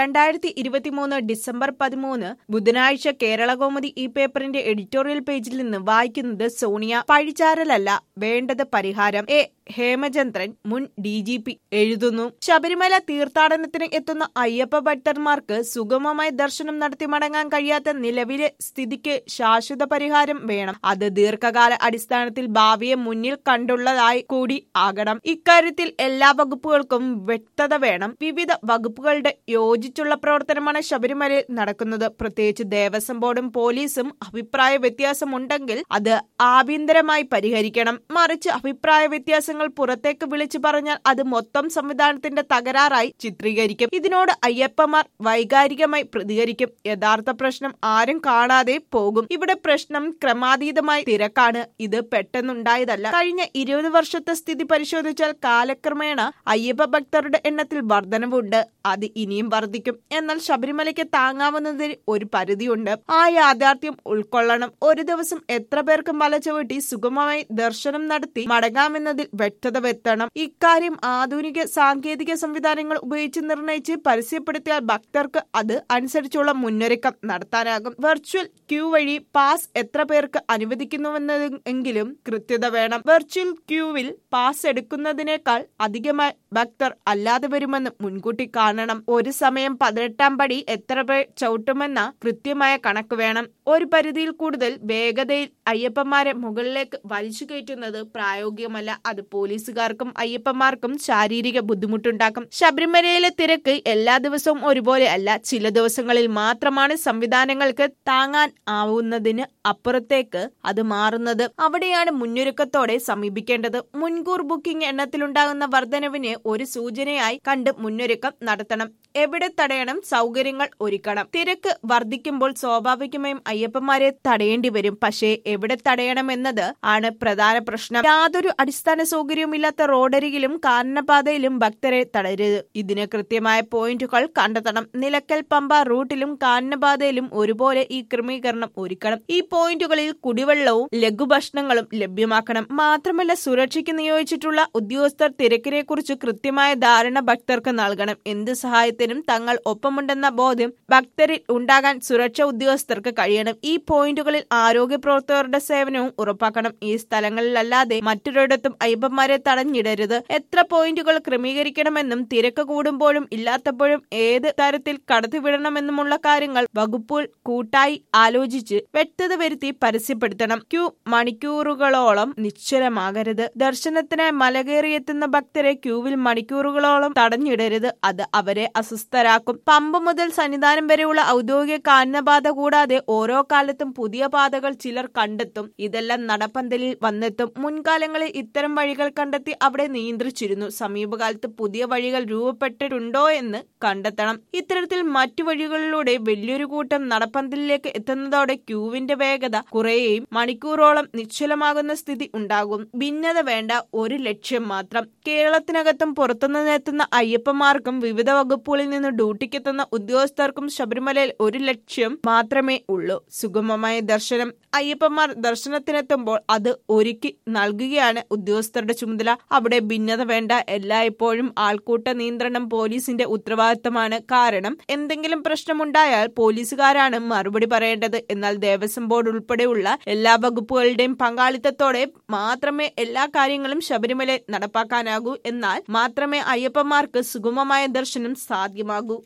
രണ്ടായിരത്തി ഇരുപത്തിമൂന്ന് ഡിസംബർ പതിമൂന്ന് ബുധനാഴ്ച കേരളകൗമുദി ഈ പേപ്പറിന്റെ എഡിറ്റോറിയൽ പേജിൽ നിന്ന് വായിക്കുന്നത് സോണിയ പഴിചാരലല്ല വേണ്ടത് പരിഹാരം എ ഹേമചന്ദ്രൻ മുൻ ഡി ജി പി എഴുതുന്നു ശബരിമല തീർത്ഥാടനത്തിന് എത്തുന്ന അയ്യപ്പ ഭക്തന്മാർക്ക് സുഗമമായി ദർശനം നടത്തി മടങ്ങാൻ കഴിയാത്ത നിലവിലെ സ്ഥിതിക്ക് ശാശ്വത പരിഹാരം വേണം അത് ദീർഘകാല അടിസ്ഥാനത്തിൽ ഭാവിയെ മുന്നിൽ കണ്ടുള്ളതായി കൂടി ആകണം ഇക്കാര്യത്തിൽ എല്ലാ വകുപ്പുകൾക്കും വ്യക്തത വേണം വിവിധ വകുപ്പുകളുടെ യോജിച്ചുള്ള പ്രവർത്തനമാണ് ശബരിമലയിൽ നടക്കുന്നത് പ്രത്യേകിച്ച് ദേവസ്വം ബോർഡും പോലീസും അഭിപ്രായ വ്യത്യാസമുണ്ടെങ്കിൽ അത് ആഭ്യന്തരമായി പരിഹരിക്കണം മറിച്ച് അഭിപ്രായ വ്യത്യാസങ്ങൾ പുറത്തേക്ക് വിളിച്ചു പറഞ്ഞാൽ അത് മൊത്തം സംവിധാനത്തിന്റെ തകരാറായി ചിത്രീകരിക്കും ഇതിനോട് അയ്യപ്പമാർ വൈകാരികമായി പ്രതികരിക്കും യഥാർത്ഥ പ്രശ്നം ആരും കാണാതെ പോകും ഇവിടെ പ്രശ്നം ക്രമാതീതമായി തിരക്കാണ് ഇത് പെട്ടെന്നുണ്ടായതല്ല കഴിഞ്ഞ ഇരുപത് വർഷത്തെ സ്ഥിതി പരിശോധിച്ചാൽ കാലക്രമേണ അയ്യപ്പ ഭക്തരുടെ എണ്ണത്തിൽ വർധനവുണ്ട് അത് ഇനിയും വർദ്ധിക്കും എന്നാൽ ശബരിമലയ്ക്ക് താങ്ങാവുന്നതിൽ ഒരു പരിധിയുണ്ട് ആ യാഥാർത്ഥ്യം ഉൾക്കൊള്ളണം ഒരു ദിവസം എത്ര പേർക്ക് മല ചവിട്ടി സുഗമമായി ദർശനം നടത്തി മടങ്ങാമെന്നതിൽ വ്യക്തത വരുത്തണം ഇക്കാര്യം ആധുനിക സാങ്കേതിക സംവിധാനങ്ങൾ ഉപയോഗിച്ച് നിർണയിച്ച് പരസ്യപ്പെടുത്തിയാൽ ഭക്തർക്ക് അത് അനുസരിച്ചുള്ള മുന്നൊരുക്കം നടത്താനാകും വെർച്വൽ ക്യൂ വഴി പാസ് എത്ര പേർക്ക് അനുവദിക്കുന്നുവെന്നെങ്കിലും കൃത്യത വേണം വെർച്വൽ ക്യൂവിൽ പാസ് എടുക്കുന്നതിനേക്കാൾ അധികമായി ഭക്തർ അല്ലാതെ വരുമെന്ന് മുൻകൂട്ടി കാണണം ഒരു സമയം പതിനെട്ടാം പടി എത്ര പേർ ചവിട്ടുമെന്ന കൃത്യമായ കണക്ക് വേണം ഒരു പരിധിയിൽ കൂടുതൽ വേഗതയിൽ അയ്യപ്പന്മാരെ മുകളിലേക്ക് വലിച്ചു കയറ്റുന്നത് പ്രായോഗികമല്ല അത് പോലീസുകാർക്കും അയ്യപ്പന്മാർക്കും ശാരീരിക ബുദ്ധിമുട്ടുണ്ടാക്കും ശബരിമലയിലെ തിരക്ക് എല്ലാ ദിവസവും ഒരുപോലെ അല്ല ചില ദിവസങ്ങളിൽ മാത്രമാണ് സംവിധാനങ്ങൾക്ക് താങ്ങാൻ ആവുന്നതിന് അപ്പുറത്തേക്ക് അത് മാറുന്നത് അവിടെയാണ് മുന്നൊരുക്കത്തോടെ സമീപിക്കേണ്ടത് മുൻകൂർ ബുക്കിംഗ് എണ്ണത്തിലുണ്ടാകുന്ന വർധനവിന് ഒരു സൂചനയായി കണ്ട് മുന്നൊരുക്കം നടത്തണം എവിടെ തടയണം സൗകര്യങ്ങൾ ഒരുക്കണം തിരക്ക് വർദ്ധിക്കുമ്പോൾ സ്വാഭാവികമായും അയ്യപ്പന്മാരെ തടയേണ്ടി വരും പക്ഷേ എവിടെ തടയണമെന്നത് ആണ് പ്രധാന പ്രശ്നം യാതൊരു അടിസ്ഥാന സൗകര്യവുമില്ലാത്ത റോഡരികിലും കാനനപാതയിലും ഭക്തരെ തടയരുത് ഇതിന് കൃത്യമായ പോയിന്റുകൾ കണ്ടെത്തണം നിലക്കൽ പമ്പ റൂട്ടിലും കാനനപാതയിലും ഒരുപോലെ ഈ ക്രമീകരണം ഒരുക്കണം ഈ പോയിന്റുകളിൽ കുടിവെള്ളവും ലഘുഭക്ഷണങ്ങളും ലഭ്യമാക്കണം മാത്രമല്ല സുരക്ഷയ്ക്ക് നിയോഗിച്ചിട്ടുള്ള ഉദ്യോഗസ്ഥർ തിരക്കിനെ കുറിച്ച് കൃത്യമായ ധാരണ ഭക്തർക്ക് നൽകണം എന്ത് സഹായത്തിനും തങ്ങൾ ഒപ്പമുണ്ടെന്ന ബോധ്യം ഭക്തരിൽ ഉണ്ടാകാൻ സുരക്ഷാ ഉദ്യോഗസ്ഥർക്ക് കഴിയണം ഈ പോയിന്റുകളിൽ ആരോഗ്യ പ്രവർത്തകരുടെ സേവനവും ഉറപ്പാക്കണം ഈ സ്ഥലങ്ങളിലല്ലാതെ മറ്റൊരിടത്തും അയ്യപ്പന്മാരെ തടഞ്ഞിടരുത് എത്ര പോയിന്റുകൾ ക്രമീകരിക്കണമെന്നും തിരക്ക് കൂടുമ്പോഴും ഇല്ലാത്തപ്പോഴും ഏത് തരത്തിൽ കടത്തിവിടണമെന്നുമുള്ള കാര്യങ്ങൾ വകുപ്പുകൾ കൂട്ടായി ആലോചിച്ച് വ്യക്തത വരുത്തി പരസ്യപ്പെടുത്തണം ക്യൂ മണിക്കൂറുകളോളം നിശ്ചലമാകരുത് ദർശനത്തിനായി മലകേറിയെത്തുന്ന ഭക്തരെ ക്യൂവിൽ മണിക്കൂറുകളോളം തടഞ്ഞിടരുത് അത് അവരെ അസ്വസ്ഥരാക്കും പമ്പ് മുതൽ സന്നിധാനം വരെയുള്ള ഔദ്യോഗിക കാനനപാത കൂടാതെ ഓരോ കാലത്തും പുതിയ പാതകൾ ചിലർ കണ്ടെത്തും ഇതെല്ലാം നടപ്പന്തലിൽ വന്നെത്തും മുൻകാലങ്ങളിൽ ഇത്തരം വഴികൾ കണ്ടെത്തി അവിടെ നിയന്ത്രിച്ചിരുന്നു സമീപകാലത്ത് പുതിയ വഴികൾ രൂപപ്പെട്ടിട്ടുണ്ടോ എന്ന് കണ്ടെത്തണം ഇത്തരത്തിൽ മറ്റു വഴികളിലൂടെ വലിയൊരു കൂട്ടം നടപ്പന്തലിലേക്ക് എത്തുന്നതോടെ ക്യൂവിന്റെ വേഗത കുറയുകയും മണിക്കൂറോളം നിശ്ചലമാകുന്ന സ്ഥിതി ഉണ്ടാകും ഭിന്നത വേണ്ട ഒരു ലക്ഷ്യം മാത്രം കേരളത്തിനകത്തും പുറത്തുനിന്നെത്തുന്ന അയ്യപ്പന്മാർക്കും വിവിധ വകുപ്പുകളിൽ നിന്ന് ഡ്യൂട്ടിക്കെത്തുന്ന ഉദ്യോഗസ്ഥർക്കും ശബരിമലയിൽ ഒരു ലക്ഷ്യം മാത്രമേ ഉള്ളൂ സുഗമമായ ദർശനം അയ്യപ്പന്മാർ ദർശനത്തിനെത്തുമ്പോൾ അത് ഒരുക്കി നൽകുകയാണ് ഉദ്യോഗസ്ഥരുടെ ചുമതല അവിടെ ഭിന്നത വേണ്ട എല്ലായ്പ്പോഴും ആൾക്കൂട്ട നിയന്ത്രണം പോലീസിന്റെ ഉത്തരവാദിത്തമാണ് കാരണം എന്തെങ്കിലും പ്രശ്നമുണ്ടായാൽ പോലീസുകാരാണ് മറുപടി പറയേണ്ടത് എന്നാൽ ദേവസ്വം ബോർഡ് ഉൾപ്പെടെയുള്ള എല്ലാ വകുപ്പുകളുടെയും പങ്കാളിത്തത്തോടെ മാത്രമേ എല്ലാ കാര്യങ്ങളും ശബരിമലയിൽ നടപ്പാക്കാനാകൂ എന്നാൽ മാത്രമേ അയ്യപ്പന്മാർക്ക് സുഗമമായ ദർശനം സാധ്യമാകൂ